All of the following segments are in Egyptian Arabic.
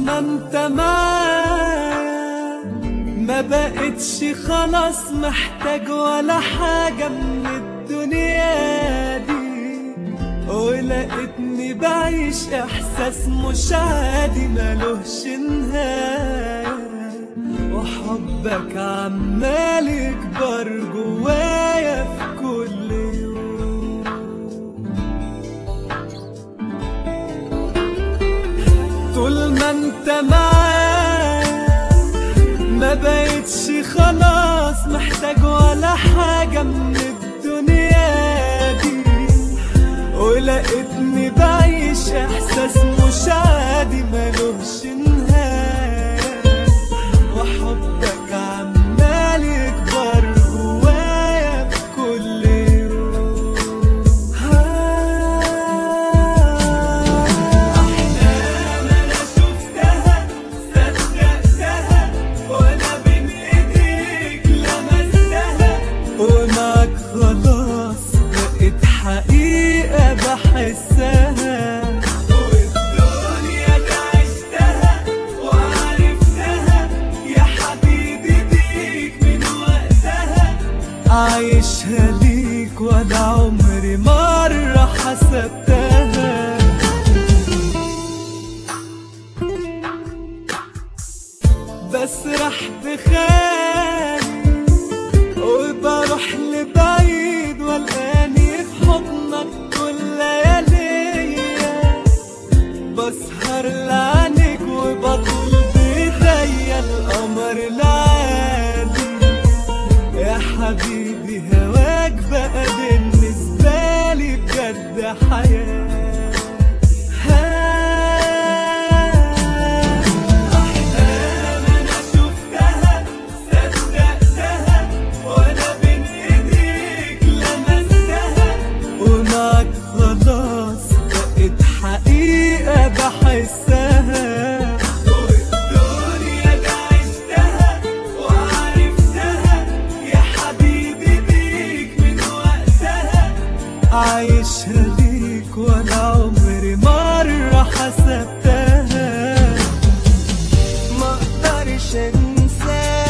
ما انت معايا ما بقتش خلاص محتاج ولا حاجة من الدنيا دي ولقيتني بعيش احساس مش عادي ملوش نهاية وحبك عمال يكبر جوايا في كل يوم طول ما انت معايا ما بقتش خلاص محتاج ولا حاجة من الدنيا دي ولقيتني بعيش احساس مش عادي ملوش نهاية وحبك عمال يكبر جوايا في كل يوم أحلام أنا شفتها صدقتها وأنا بين إيديك لمستها ومعك خلاص بقت حقيقة بحسها والدنيا دي عشتها وعرفتها يا حبيبي بيك من وقتها عايشها ليك ولا عمري مرة حسبتها بسرح بخيالي وبروح لبعيد والقاني في حضنك كل لياليا بسهر لعنك وبطل بايديا القمر العالي يا حبيبي هواك بقى بالنسبة لي بجد حياة أحلام أنا شفتها صدقتها وأنا بين إيديك لمستها ومعك خلاص بقت حقيقة بحسها والدنيا دي عشتها وعرفتها يا حبيبي بيك من وقتها عايشها ليك ولا عمري مرة حسبتها ما اقدرش انساك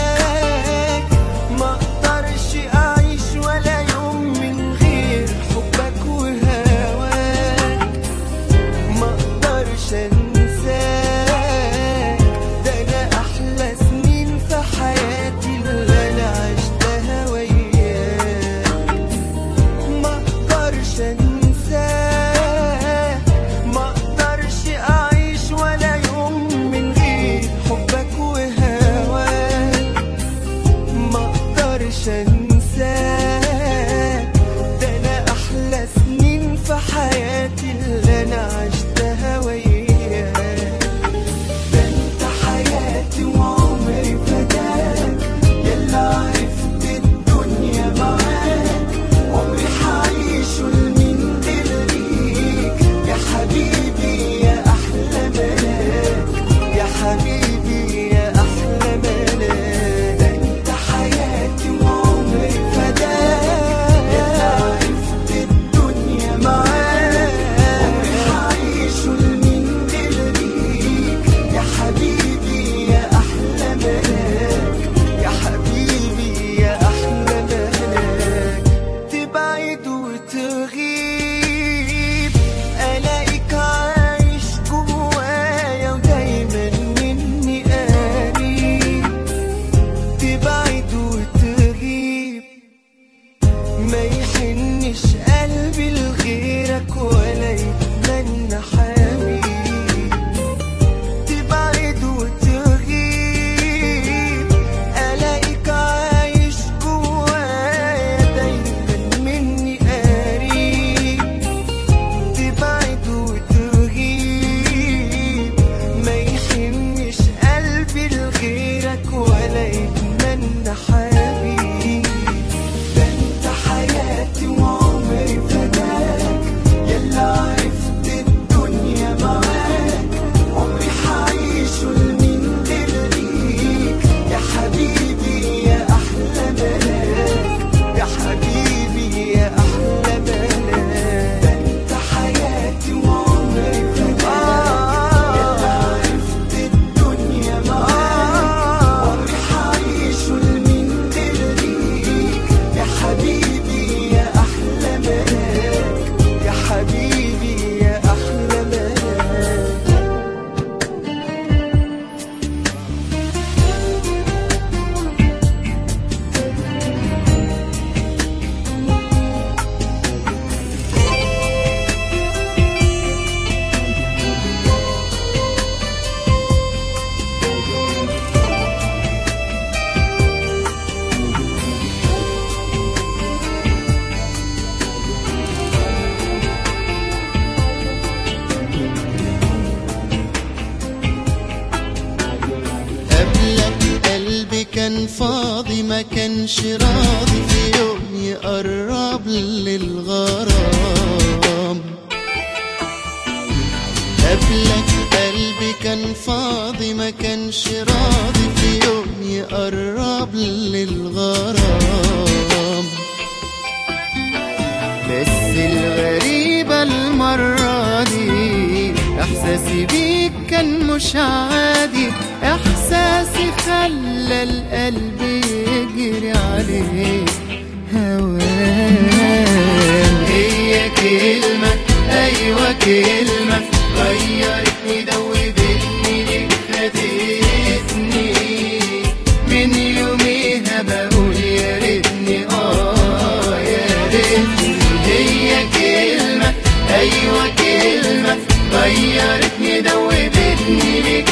ما اقدرش اعيش ولا يوم من غير حبك وهواك ما اقدرش انساك ده انا احلى سنين في حياتي اللي انا عشتها وياك ما اقدرش انساك ما اقدرش اعيش ولا يوم من غير حبك وهواك ما اقدرش انساك ده انا احلى سنين في حياتي اللي انا عشتها وياك ده انت حياتي وعمري فداك يلا عرفت الدنيا معاك عمري حعيشه لمين غير ليك يا حبيبي يا احلى ملاك يا حبيبي يا احلى ملاك ده انت حياتي وعمري فداك يلا عرفت الدنيا معاك عمري كان فاضي ما كانش راضي في يوم يقرب للغرام قبلك قلبي كان فاضي ما كانش راضي في يوم يقرب للغرام بس الغريبة المرة دي إحساسي بيك كان مش عادي إحساسي خلى القلب يجري عليك هوام هي كلمة أيوة كلمة غيرتني دوبتني ليك خدتني من يوميها بقول يا ريتني اه يا ريتني هي كلمة أيوة كلمة غيرتني دوبتني ليك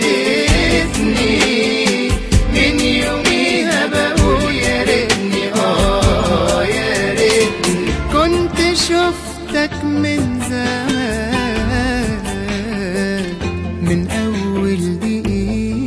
خدتني من يوميها بقول يا ريتني اه يا ريتني كنت شفتك من زمان من أول دقيقة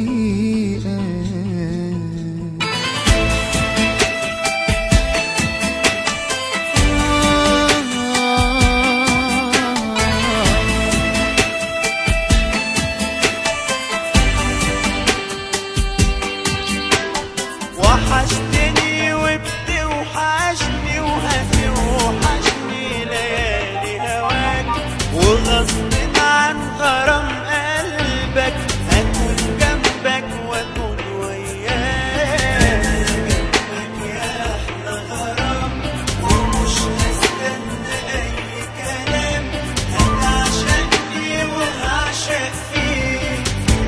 وحشتني وبتوحشني وهتوحشني ليالي هواك وغصب عن غرام قلبك هكون جنبك واكون وياك جنبك يا احلى غرام ومش هستنى اي كلام هتعشقني وهعشق فيك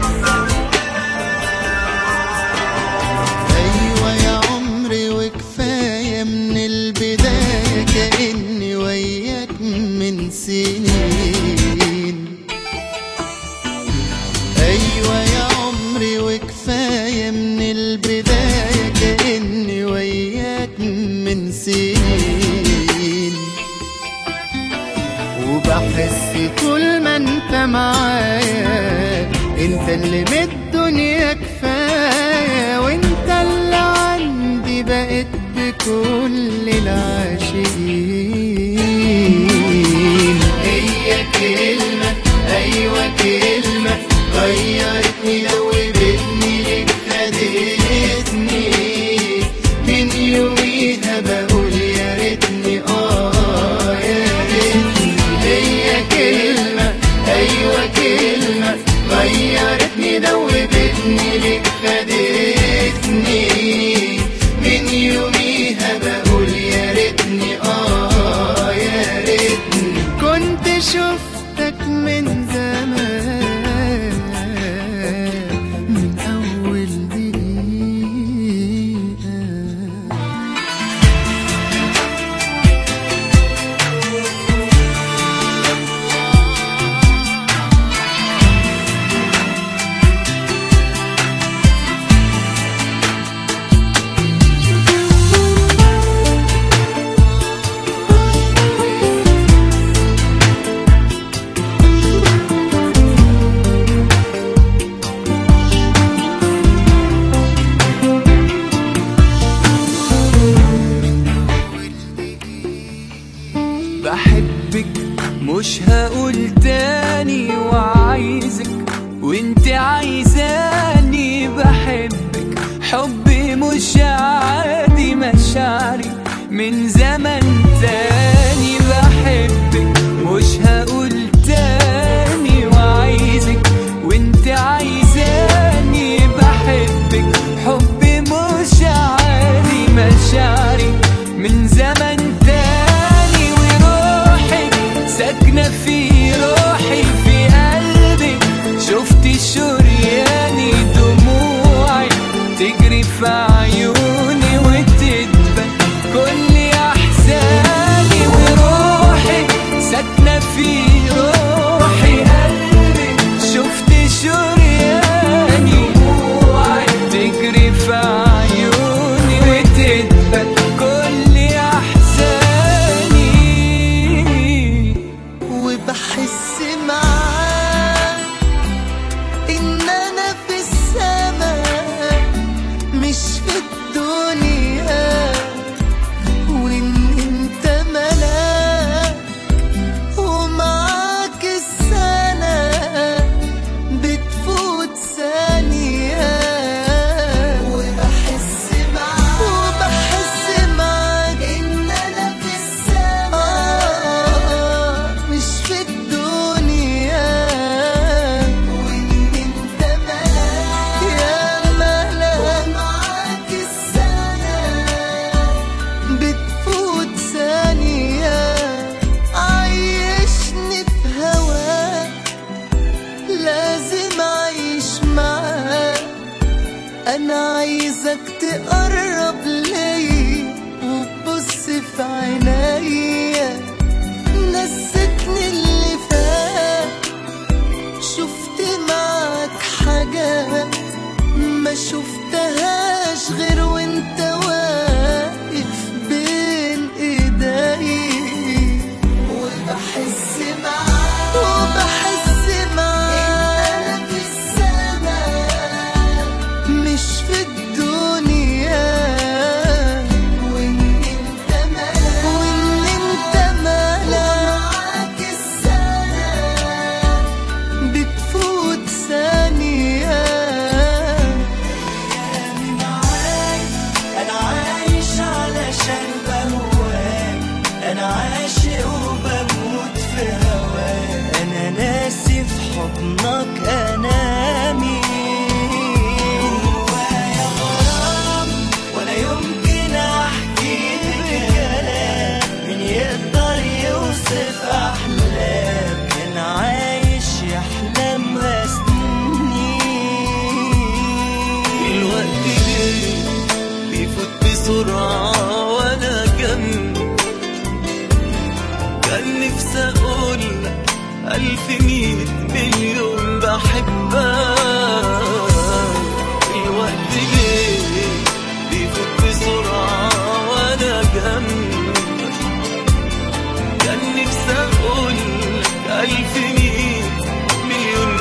أيوة يا عمري وكفاية من البداية كأني وياك من سنين أيوة يا عمري وكفاية من البداية كأني وياك من سنين وبحس طول ما انت معايا انت اللي من الدنيا كفاية وانت اللي عندي بقيت بكل العاشقين هي كلمة ايوه كلمة غيرتني دوبتني ليك خدتني من يوميها بقول يا ريتني اه يا ريتني هي كلمة ايوه كلمة غيرتني دوبتني ليك خدتني من يوميها بقول يا ريتني اه يا ريتني كنت شفتك من زمان من أول دقيقة بحبك مش هقول تاني وعايزك وانت عايزاني بحبك حبي مش عادي مشاعري من زمن تاني بحبك مش هقول تاني وعايزك وانت عايزاني بحبك حبي مش عادي مشاعري من زمن تاني وروحك ساكنة في روحي في قلبي شفتي شرياني دموعي تجري في عيوني وتدبل كل أحزاني تقرب ليا وتبص في عينيا نستني اللي فات شفت معاك حاجات ما شفتهاش غير وانت واقف بين ايدي وبحس معاك وبحس معاك انت في السماء مش في الدنيا وان انت مالك وان انت مالك ومعاك السنة بتفوت ثانية أيامي معاك أنا عايش علشان بهواك أنا عاشق وبموت في هواك أنا ناسي في حضنك أنامي جوايا غرام ولا يمكن أحكي بكلام مين يقدر يوصف أحلام كان عايش يحلمها سنين الوقت ليه بيفوت بسرعة وأنا جنبك كان نفسي أقول ألف مية مليون بحبك الوقت ليه بيفوت بسرعة وأنا جنبك كان نفسي أقول ألف مية مليون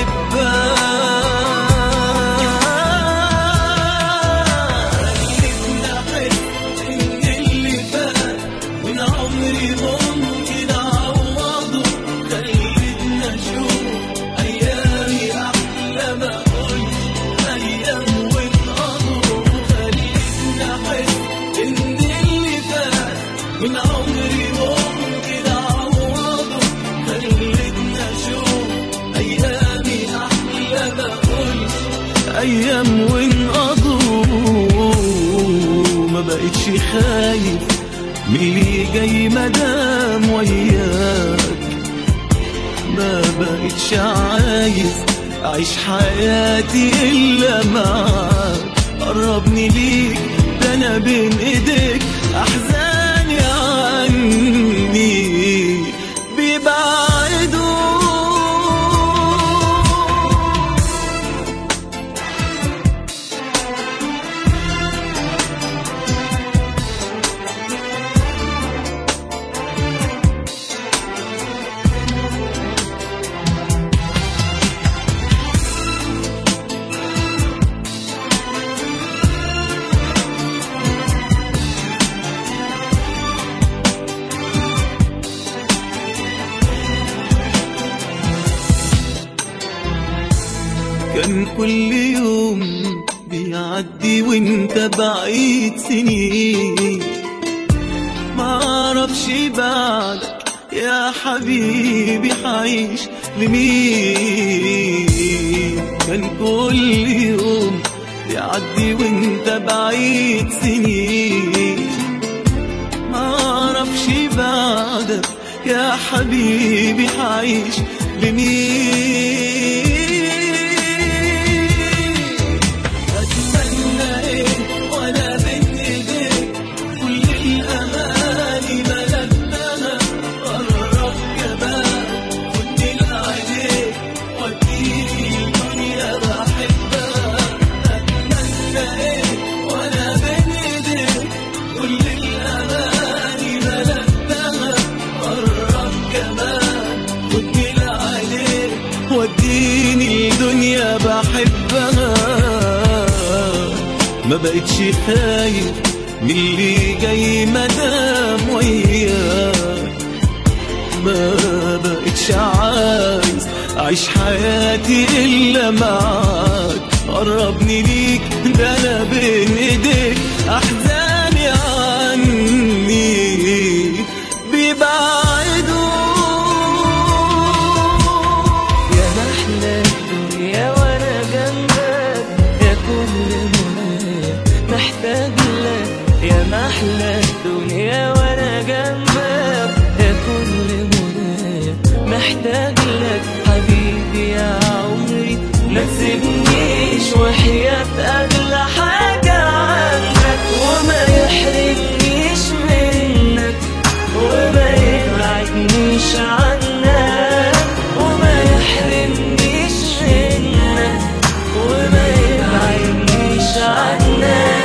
بحبك إن اللي فات من عمري ممكن أعوضه خليتنا أشوف أيامي أحلى ما قلت أيام وانقضوا خليتنا أحس إن اللي فات من عمري ممكن أعوضه خليتنا أشوف أيامي أحلى ما قلت أيام وانقضوا ما بقتش خايف من اللي جاي مدام وياك ما بقتش عايز أعيش حياتي إلا معاك قربني ليك ده أنا بين إيديك أحزاني عني بيبعدوا كان كل يوم بيعدي وانت بعيد سنين معرفش بعدك يا حبيبي حعيش لمين كان كل يوم بيعدي وانت بعيد سنين معرفش بعدك يا حبيبي حعيش لمين أتمنى إيه وأنا بين إيديك كل الأماني ملكتها قرب كمان خدني لعينيك وديني الدنيا بحبها أتمنى إيه وأنا بين إيديك كل الأماني ملكتها قرب كمان خدني لعينيك وديني الدنيا بحبها ما بقتش خايف من اللي جاي مدام وياك ما بقتش عايز أعيش حياتي إلا معاك قربني ليك ده أنا بين إيديك أحزاني عني بيبعدوا يا محلى الدنيا وانا جنبك يا كل منايا محتاج لك يا محلى الدنيا وانا جنبك يا كل منايا محتاج لك حبيبي يا عمري ما تسيبنيش وحياة أغلى حاجة يحرمنيش منك وما يبعدنيش عنك وما يحرمنيش منك وما يبعدنيش عنك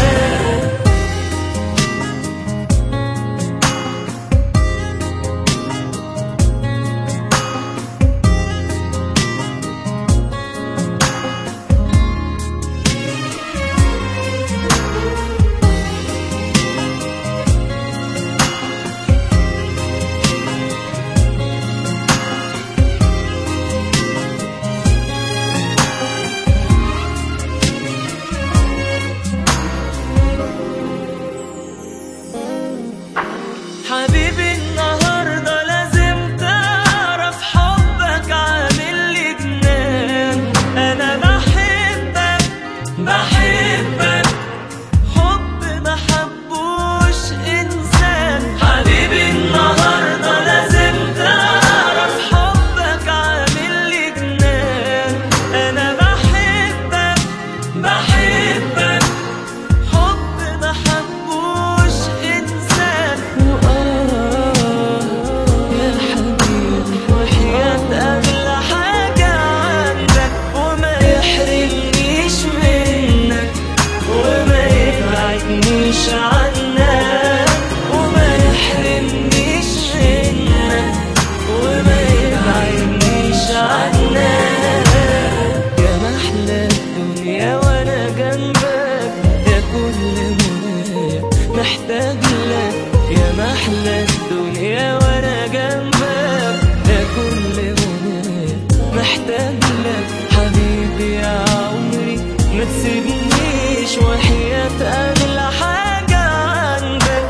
حبيبي النهارده لازم تعرف حبك عامل لي جنان انا بحبك بحبك حب ما حبوش انسان حبيبي النهارده لازم تعرف حبك عامل لي جنان انا بحبك بحبك حب ما حبوش انسان وآه يا حبيبي وحياة اغلى حاجة عندك وما يحرمنيش منك وما يبعدنيش عنك وما يحرمنيش منك وما يبعدنيش عنك يا محلى الدنيا وانا جنبك يا كل منايا محتاج لك يا محلى الدنيا وانا جنبك يا كل منايا محتاج لك حبيبي يا عمري ما تسيبنيش وحياة اغلى حاجة عندك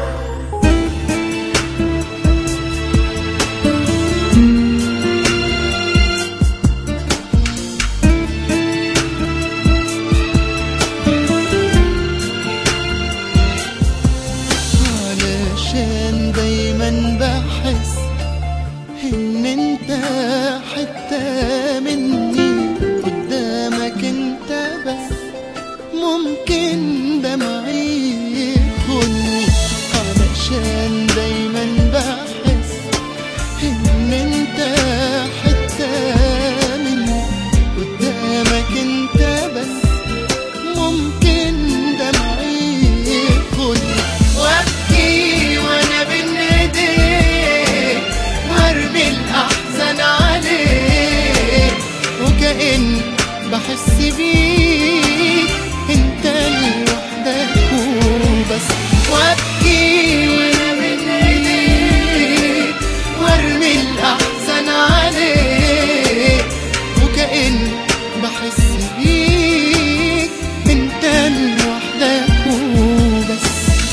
علشان دايما بحس ان انت حتة مني قدامك انت بس ممكن دمعي يخوني علشان دايما بحس ان انت حتة مني قدامك انت بس ممكن دمعي يخوني وابكي وانا بين ايديك وارمي الاحزان عليك وكأن بحس بيك انت لوحدك وبس وابكي وانا بين ايديك وارمي الاحزان عليك وكأن بحس بيك انت لوحدك وبس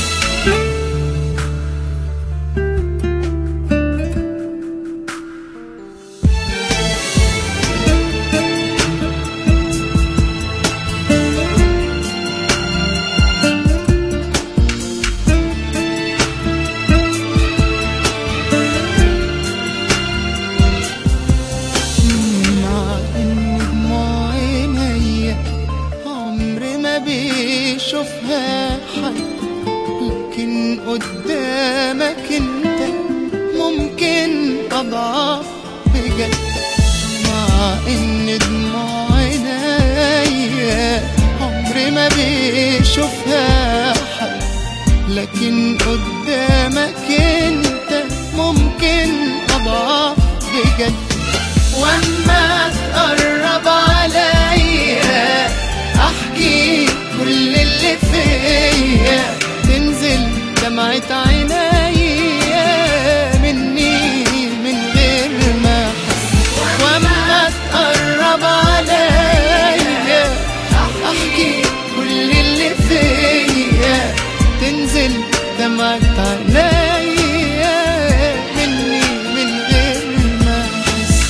مع ان دموع عينيا عمر ما بيشوفها حد لكن قدامك انت ممكن اضعف بجد مع ان دموع عينيا عمر ما بيشوفها حد لكن قدامك انت ممكن اضعف بجد واما تقرب عليا احكي كل اللي فيا تنزل دمعة عينيا مني من غير ما احس واما تقرب عليا احكي كل اللي فيا تنزل دمعة عينيا مني من غير ما احس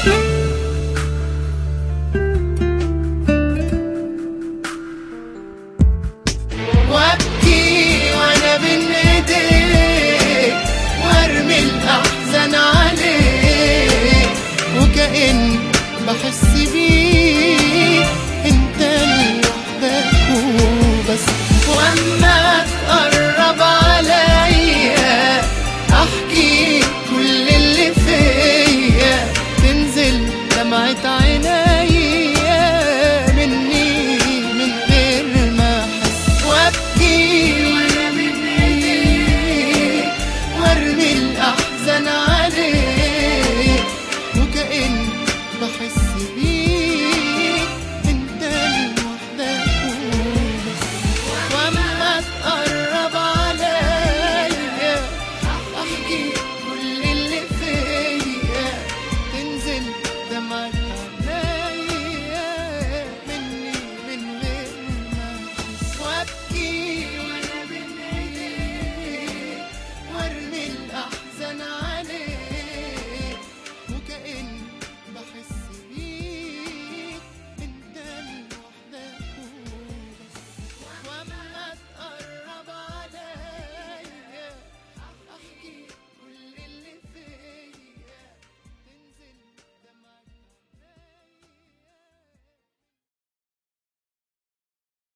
وابكي وانا بين ايديك وارمي الاحزان عليك وكأن بحس بيك انت لوحدك وبس واما